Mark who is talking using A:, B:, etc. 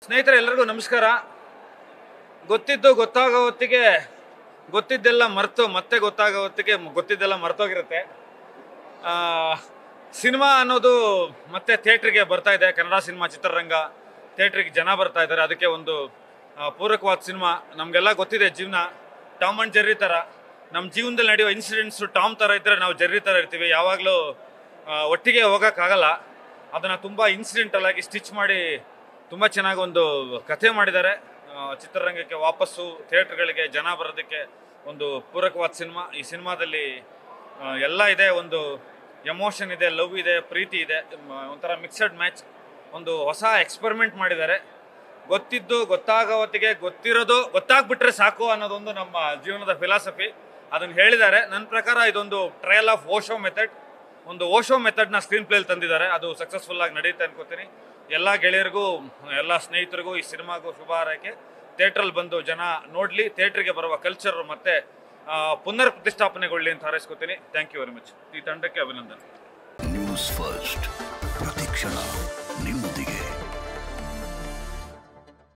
A: ಸ್ನೇಹಿತರೆ ಎಲ್ಲರಿಗೂ ನಮಸ್ಕಾರ ಗೊತ್ತಿದ್ದು ಗೊತ್ತಾಗೋ ಹೊತ್ತಿಗೆ ಗೊತ್ತಿದ್ದೆಲ್ಲ ಮರೆತು ಮತ್ತೆ ಗೊತ್ತಾಗೋ ಹೊತ್ತಿಗೆ ಗೊತ್ತಿದ್ದೆಲ್ಲ ಮರ್ತೋಗಿರುತ್ತೆ ಆ, ಸಿನಿಮಾ ಅನ್ನೋದು ಮತ್ತೆ ಥಿಯೇಟ್ರಿಗೆ ಬರ್ತಾ ಇದೆ ಕನ್ನಡ ಸಿನಿಮಾ ಚಿತ್ರರಂಗ ಥಿಯೇಟ್ರಿಗೆ ಜನ ಬರ್ತಾ ಇದ್ದಾರೆ ಅದಕ್ಕೆ ಒಂದು ಆ, ಪೂರಕವಾದ ಸಿನಿಮಾ ನಮಗೆಲ್ಲ ಗೊತ್ತಿದೆ ಜೀವನ ಟಾಮ್ ಅಂಡ್ ಜೆರ್ರಿ ಥರ ನಮ್ಮ ಜೀವನದಲ್ಲಿ ನಡೆಯೋ ಇನ್ಸಿಡೆಂಟ್ಸು ಟಾಮ್ ಥರ ಇದ್ದರೆ ನಾವು ಜೆರ್ರಿ ಥರ ಇರ್ತೀವಿ ಯಾವಾಗಲೂ ಒಟ್ಟಿಗೆ ಹೋಗೋಕ್ಕಾಗಲ್ಲ ಅದನ್ನು ತುಂಬ ಇನ್ಸಿಡೆಂಟಲ್ ಆಗಿ ಸ್ಟಿಚ್ ಮಾಡಿ ತುಂಬ ಚೆನ್ನಾಗಿ ಒಂದು ಕಥೆ ಮಾಡಿದ್ದಾರೆ ಆ, ಚಿತ್ರರಂಗಕ್ಕೆ ವಾಪಸ್ಸು ಥಿಯೇಟ್ರ್ಗಳಿಗೆ ಜನ ಬರೋದಕ್ಕೆ ಒಂದು ಪೂರಕವಾದ ಸಿನಿಮಾ ಈ ಸಿನಿಮಾದಲ್ಲಿ ಆ, ಎಲ್ಲ ಇದೆ ಒಂದು ಎಮೋಷನ್ ಇದೆ ಲವ್ ಇದೆ ಪ್ರೀತಿ ಇದೆ ಮ- ಒಂಥರ ಮಿಕ್ಸಡ್ ಮ್ಯಾಚ್ ಒಂದು ಹೊಸ ಎಕ್ಸ್ಪೆರಿಮೆಂಟ್ ಮಾಡಿದ್ದಾರೆ ಗೊತ್ತಿದ್ದು ಗೊತ್ತಾಗೋ ಹೊತ್ತಿಗೆ ಗೊತ್ತಿರೋದು ಗೊತ್ತಾಗ್ಬಿಟ್ರೆ ಸಾಕು ಅನ್ನೋದೊಂದು ನಮ್ಮ ಜೀವನದ ಫಿಲಾಸಫಿ ಅದನ್ನು ಹೇಳಿದ್ದಾರೆ ನನ್ನ ಪ್ರಕಾರ ಇದೊಂದು ಟ್ರಯಲ್ ಆಫ್ ಓಶೋ ಮೆಥಡ್ ಒಂದು ಓಶೋ ಮೆಥಡ್ನ ಸ್ಕ್ರೀನ್ ಪ್ಲೇಲಿ ತಂದಿದ್ದಾರೆ ಅದು ಸಕ್ಸಸ್ಫುಲ್ ಆಗಿ ನಡೆಯುತ್ತೆ ಅನ್ಕೋತೀನಿ ಎಲ್ಲ ಗೆಳೆಯರಿಗೂ ಎಲ್ಲ ಸ್ನೇಹಿತರಿಗೂ ಈ ಸಿನಿಮಾಗೂ ಶುಭ ಹಾರೈಕೆ ಥಿಯೇಟ್ರಲ್ಲಿ ಬಂದು ಜನ ನೋಡಲಿ ಥಿಯೇಟ್ರಿಗೆ ಬರುವ ಕಲ್ಚರ್ ಮತ್ತೆ ಆ, ಪುನರ್ ಪ್ರತಿಷ್ಠಾಪನೆಗೊಳ್ಳಿ ಅಂತ ಹಾರೈಸ್ಕೋತೀನಿ ಥ್ಯಾಂಕ್ ಯು ವೆರಿ ಮಚ್ ಈ ತಂಡಕ್ಕೆ ಅಭಿನಂದನೆ
B: ನ್ಯೂಸ್ ಫಸ್ಟ್ ಪ್ರತಿಕ್ಷಣ ನಿಮ್ಮೊಂದಿಗೆ